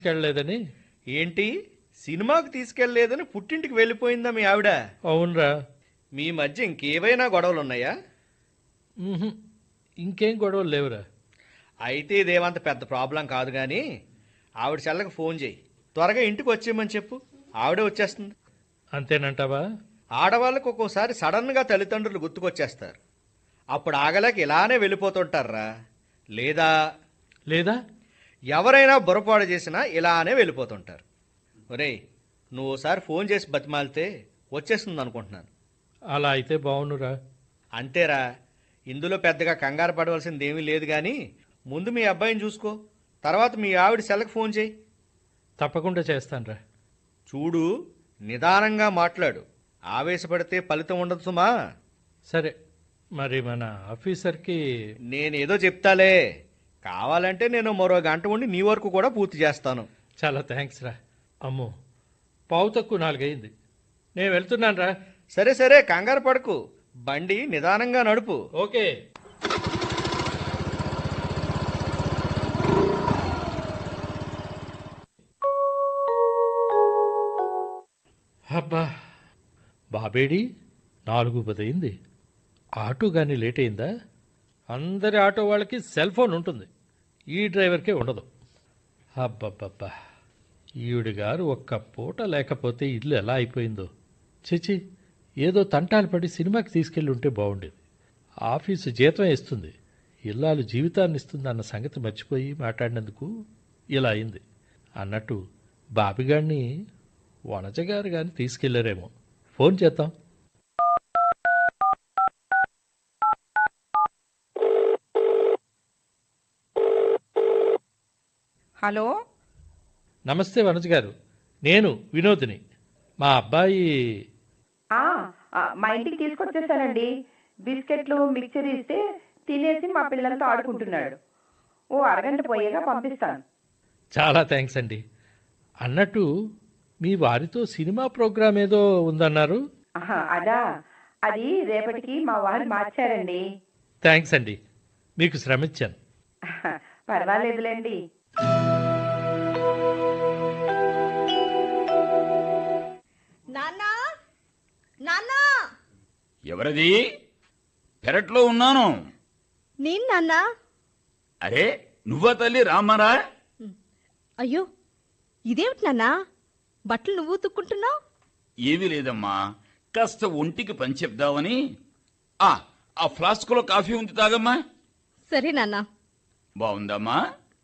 వెళ్ళలేదని ఏంటి సినిమాకు తీసుకెళ్లేదని పుట్టింటికి వెళ్ళిపోయిందా మీ ఆవిడ అవునరా మీ మధ్య ఇంకేవైనా గొడవలున్నాయా ఉహుం. ఇంకేం గొడవలు లేవురా అయితే ఇదేమంత పెద్ద ప్రాబ్లం కాదు కానీ ఆవిడ చెల్లకి ఫోన్ చేయి త్వరగా ఇంటికి వచ్చేయమని చెప్పు ఆవిడే వచ్చేస్తుంది అంతేనంటావా ఆడవాళ్ళకు ఒక్కోసారి సడన్గా తల్లిదండ్రులు గుర్తుకొచ్చేస్తారు అప్పుడు ఆగలేక ఇలానే వెళ్ళిపోతుంటారా లేదా లేదా ఎవరైనా బుర్రపాడు చేసినా ఇలానే వెళ్ళిపోతుంటారు ఒరేయ్ నువ్వు ఓసారి ఫోన్ చేసి బతిమాలితే వచ్చేస్తుంది అనుకుంటున్నాను అలా అయితే బావునురా అంతేరా ఇందులో పెద్దగా కంగారు పడవలసింది ఏమీ లేదు కానీ ముందు మీ అబ్బాయిని చూసుకో తర్వాత మీ ఆవిడ సెల్లకు ఫోన్ చేయి తప్పకుండా చేస్తానురా చూడు నిదానంగా మాట్లాడు ఆవేశపడితే ఫలితం ఉండదు సుమా సరే మరి మన ఆఫీసర్కి నేనేదో చెప్తాలే కావాలంటే నేను మరో గంట ఉండి నీ వరకు కూడా పూర్తి చేస్తాను చాలా థ్యాంక్స్ రా అమ్మో పావు తక్కువ నాలుగయింది నేను వెళ్తున్నాను రా సరే సరే కంగారు పడకు బండి నిదానంగా నడుపు ఓకే అబ్బా బాబేడి నాలుగు పదయింది ఆటో కానీ లేట్ అయిందా అందరి ఆటో వాళ్ళకి సెల్ ఫోన్ ఉంటుంది ఈ డ్రైవర్కే ఉండదు అబ్బబ్బబ్బా ఈవిడ గారు ఒక్క పూట లేకపోతే ఇల్లు ఎలా అయిపోయిందో చిచి ఏదో తంటాలు పడి సినిమాకి తీసుకెళ్ళి ఉంటే బాగుండేది ఆఫీసు జీతం ఇస్తుంది ఇల్లాలు జీవితాన్ని ఇస్తుంది అన్న సంగతి మర్చిపోయి మాట్లాడినందుకు ఇలా అయింది అన్నట్టు బాబిగాడిని వనజగారు కానీ తీసుకెళ్లారేమో ఫోన్ చేద్దాం హలో నమస్తే వనజ గారు నేను వినోద్ని మా అబ్బాయి ఆ, ఆ, మా ఇంటికి తీసుకొచ్చేసానండి బిస్కెట్లు మిక్చర్ ఇస్తే తినేసి మా పిల్లలతో ఆడుకుంటున్నాడు ఓ అరగంట పోయేగా పంపిస్తాను చాలా థ్యాంక్స్ అండి అన్నట్టు మీ వారితో సినిమా ప్రోగ్రామ్ ఏదో ఉందన్నారు ఆహా, అదా అది రేపటికి మా వారు మార్చారండి థ్యాంక్స్ అండి మీకు శ్రమించాను ఆహా, పర్వాలేదులేండి నాన్నా నాన్నా ఎవరది పెరట్లో ఉన్నాను నేను నాన్నా అరే నువ్వా తల్లి రామారా అయ్యో ఇదేమిటి నాన్నా బట్టలు నువ్వు ఉతుక్కుంటున్నావు ఏమీ లేదమ్మా కాస్త ఒంటికి పని చెప్దామని ఆ ఆ ఫ్లాస్క్లో కాఫీ ఉంది తాగమ్మా సరే నాన్నా బాగుందమ్మా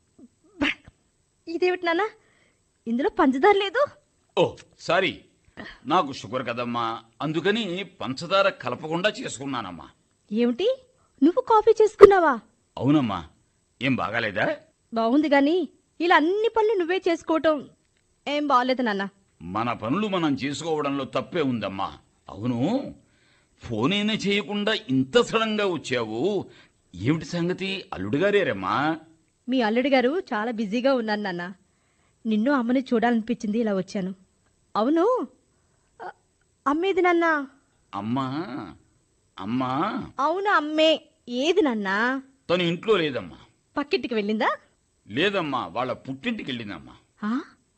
ఇదేమిటి నాన్నా ఇందులో పంచదార లేదు ఓ సారీ నాకు షుగర్ కదమ్మా అందుకని పంచదార కలపకుండా చేసుకున్నానమ్మా ఏమిటి నువ్వు కాఫీ చేసుకున్నావా అవునమ్మా ఏం బాగాలేదా బాగుంది గాని ఇలా అన్ని పనులు నువ్వే చేసుకోవటం ఏం బాగలేదు నాన్న మన పనులు మనం చేసుకోవడంలో తప్పే ఉందమ్మా అవును ఫోన్ అయినా చేయకుండా ఇంత సడన్గా వచ్చావు ఏమిటి సంగతి అల్లుడుగారేరమ్మా మీ అల్లుడి గారు చాలా బిజీగా ఉన్నారు నాన్న నిన్ను అమ్మని చూడాలనిపించింది ఇలా వచ్చాను అవును అ- అమ్మేది నాన్న అమ్మా అమ్మా అవును అమ్మే ఏది నాన్నా తను ఇంట్లో లేదమ్మా పక్కింటికి వెళ్ళిందా లేదమ్మా వాళ్ళ పుట్టింటికి వెళ్ళిందమ్మా ఆ?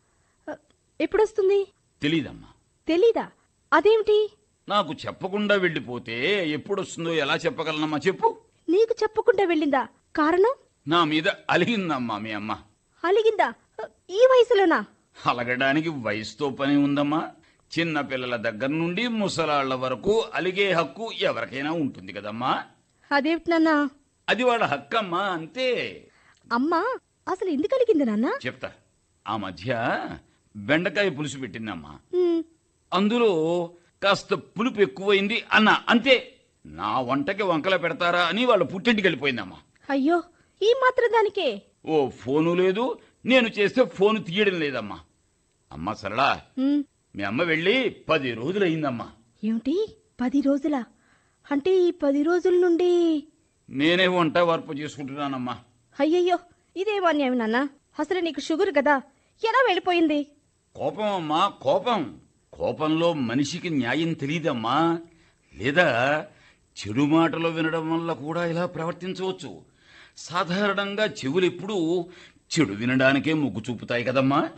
ఎప్పుడొస్తుంది తెలీదమ్మా తెలీదా అదేమిటి నాకు చెప్పకుండా వెళ్ళిపోతే ఎప్పుడొస్తుందో ఎలా చెప్పగలనమ్మా చెప్పు నీకు చెప్పకుండా వెళ్ళిందా కారణం నా మీద అలిగిందమ్మా మీ అమ్మ అలిగిందా ఈ వయసులోనా అలగడానికి వయసుతో పని ఉందమ్మా చిన్న పిల్లల దగ్గర నుండి ముసలాళ్ల వరకు అలిగే హక్కు ఎవరికైనా ఉంటుంది కదమ్మా అదేమిటి నాన్న అది వాళ్ళ హక్కమ్మా అంతే అమ్మ అసలు ఎందుకు అలిగింది నాన్న చెప్తా ఆ మధ్య బెండకాయ పులుసు పెట్టిందమ్మా ఉమ్, అందులో కాస్త పులుపు ఎక్కువైంది అన్న అంతే నా వంటకి వంకల పెడతారా అని వాళ్ళ పుట్టింటికి వెళ్ళిపోయిందమ్మా అయ్యో ఈ మాత్రం దానికే ఓ ఫోను లేదు నేను చేస్తే ఫోను తీయడం లేదమ్మా అమ్మా సరళా ఉమ్, మీ అమ్మ వెళ్ళి పది రోజులయ్యిందమ్మా ఏమిటి పది రోజులా అంటే ఈ పది రోజుల నుండి నేనే వంట వార్పు చేసుకుంటున్నానమ్మా అయ్యయ్యో ఇదేమో అన్యాయం నాన్న అసలు నీకు షుగర్ కదా ఎలా వెళ్ళిపోయింది కోపం అమ్మా కోపం కోపంలో మనిషికి న్యాయం తెలియదమ్మా లేదా చెడు మాటలు వినడం వల్ల కూడా ఇలా ప్రవర్తించవచ్చు సాధారణంగా చెవులు ఎప్పుడూ చెడు వినడానికే మొగ్గు చూపుతాయి కదమ్మా